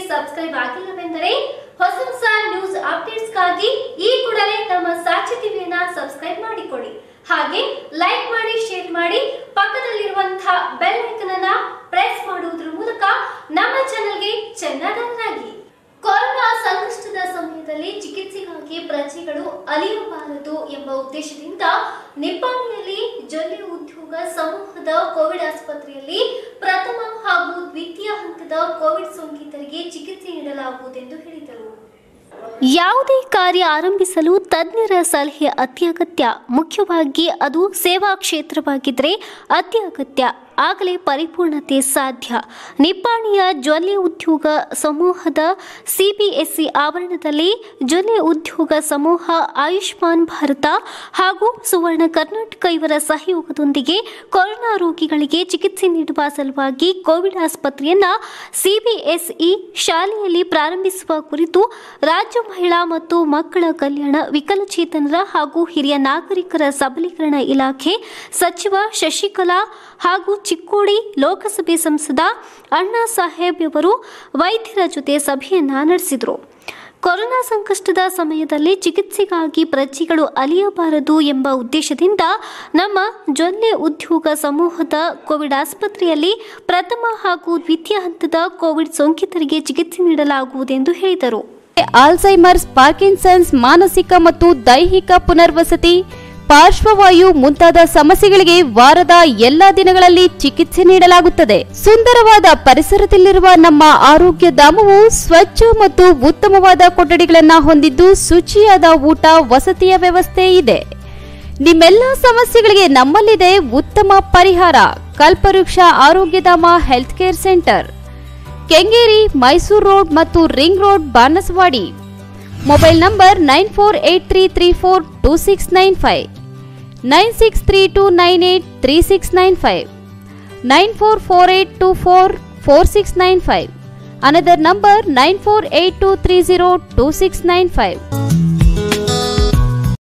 subscribe ಆಗಿಲ್ಲವೆಂದರೆ ಹೊಸ ಹೊಸ news ಅಪ್ಡೇಟ್ಸ್ಗಾಗಿ ಈ ಕೂಡಲೇ ನಮ್ಮ ಸಾಕ್ಷಿ ಟಿವಿಯನ್ನ ಸಬ್ಸ್ಕ್ರೈಬ್ ಮಾಡಿಕೊಳ್ಳಿ ಹಾಗೆ ಲೈಕ್ ಮಾಡಿ ಶೇರ್ ಮಾಡಿ ಪಕ್ಕದಲ್ಲಿರುವಂತಹ ಬೆಲ್ ಐಕನ್ ಅನ್ನ ಪ್ರೆಸ್ ಮಾಡುವುದರ ಮೂಲಕ ನಮ್ಮ ಚಾನೆಲ್ಗೆ ಚೆನ್ನಾಗಿ ಕೊರೋನಾ ಸಂಕಷ್ಟದ ಸಮಯದಲ್ಲಿ ಚಿಕಿತ್ಸೆಗಾಗಿ ಪ್ರಜೆಗಳು ಅಲಿಯಬಾರದು ಎಂಬ ಉದ್ದೇಶದಿಂದ ನಿಪ್ಪಾಣಿಯಲ್ಲಿ ಜೊಲ್ಲೆ ಉದ್ಯೋಗ ಸಮೂಹದ ಕೋವಿಡ್ ಆಸ್ಪತ್ರೆಯಲ್ಲಿ ಪ್ರಥಮ ಹಾಗೂ ದ್ವಿತೀಯ ಹಂತದ ಕೋವಿಡ್ ಸೋಂಕಿತರಿಗೆ ಚಿಕಿತ್ಸೆ ನೀಡಲಾಗುವುದೆಂದು ಹೇಳಿದರು ಯಾವುದೇ ಕಾರ್ಯ ಆರಂಭಿಸಲು ತಜ್ಞರ ಸಲಹೆ ಅತ್ಯಗತ್ಯ ಮುಖ್ಯವಾಗಿ ಅದು ಸೇವಾ ಕ್ಷೇತ್ರವಾಗಿದ್ದರೆ ಅತ್ಯಗತ್ಯ ಆಗಲೇ ಪರಿಪೂರ್ಣತೆ ಸಾಧ್ಯ ನಿಪ್ಪಾಣಿಯ ಜ್ವಲ್ಲೆ ಉದ್ಯೋಗ ಸಮೂಹದ ಸಿಬಿಎಸ್ಇ ಆವರಣದಲ್ಲಿ ಜ್ವಲ್ಲೆ ಉದ್ಯೋಗ ಸಮೂಹ ಆಯುಷ್ಮಾನ್ ಭಾರತ ಹಾಗೂ ಸುವರ್ಣ ಕರ್ನಾಟಕ ಇವರ ಸಹಯೋಗದೊಂದಿಗೆ ಕೊರೋನಾ ರೋಗಿಗಳಿಗೆ ಚಿಕಿತ್ಸೆ ನೀಡುವ ಸಲುವಾಗಿ ಕೋವಿಡ್ ಆಸ್ಪತ್ರೆಯನ್ನ ಸಿಬಿಎಸ್ಇ ಶಾಲೆಯಲ್ಲಿ ಪ್ರಾರಂಭಿಸುವ ಕುರಿತು ರಾಜ್ಯ ಮಹಿಳಾ ಮತ್ತು ಮಕ್ಕಳ ಕಲ್ಯಾಣ ವಿಕಲಚೇತನರ ಹಾಗೂ ಹಿರಿಯ ನಾಗರಿಕರ ಸಬಲೀಕರಣ ಇಲಾಖೆ ಸಚಿವ ಶಶಿಕಲಾ ಹಾಗೂ ಚಿಕ್ಕೋಡಿ ಲೋಕಸಭೆ ಸಂಸದ ಅಣ್ಣಾ ಸಾಹೇಬ್ ಅವರು ವೈದ್ಯರ ಜೊತೆ ಸಭೆಯನ್ನ ನಡೆಸಿದರು ಕೊರೋನಾ ಸಂಕಷ್ಟದ ಸಮಯದಲ್ಲಿ ಚಿಕಿತ್ಸೆಗಾಗಿ ಪ್ರಜೆಗಳು ಅಲಿಯಬಾರದು ಎಂಬ ಉದ್ದೇಶದಿಂದ ನಮ್ಮ ಜೊಲ್ಲೆ ಉದ್ಯೋಗ ಸಮೂಹದ ಕೋವಿಡ್ ಆಸ್ಪತ್ರೆಯಲ್ಲಿ ಪ್ರಥಮ ಹಾಗೂ ದ್ವಿತೀಯ ಹಂತದ ಕೋವಿಡ್ ಸೋಂಕಿತರಿಗೆ ಚಿಕಿತ್ಸೆ ನೀಡಲಾಗುವುದೆಂದು ಹೇಳಿದರು ಆಲ್ಝೈಮರ್ಸ್ ಪಾರ್ಕಿನ್ಸನ್ಸ್ ಮಾನಸಿಕ ಮತ್ತು ದೈಹಿಕ ಪುನರ್ವಸತಿ ಪಾರ್ಶ್ವವಾಯು ಮುಂತಾದ ಸಮಸ್ಯೆಗಳಿಗೆ ವಾರದ ಎಲ್ಲಾ ದಿನಗಳಲ್ಲಿ ಚಿಕಿತ್ಸೆ ನೀಡಲಾಗುತ್ತದೆ ಸುಂದರವಾದ ಪರಿಸರದಲ್ಲಿರುವ ನಮ್ಮ ಆರೋಗ್ಯ ಧಾಮವು ಸ್ವಚ್ಛ ಮತ್ತು ಉತ್ತಮವಾದ ಕೊಠಡಿಗಳನ್ನು ಹೊಂದಿದ್ದು ಶುಚಿಯಾದ ಊಟ ವಸತಿಯ ವ್ಯವಸ್ಥೆ ಇದೆ ನಿಮ್ಮೆಲ್ಲ ಸಮಸ್ಯೆಗಳಿಗೆ ನಮ್ಮಲ್ಲಿದೆ ಉತ್ತಮ ಪರಿಹಾರ Kalpavriksha Arogyadhama health care centre Kengeri Mysuru road ಮತ್ತು ring road Banaswadi mobile number nine four eight three three four two six nine five nine six three two nine eight three six nine five nine four four eight two four four six nine five another number nine four eight two three zero two six nine five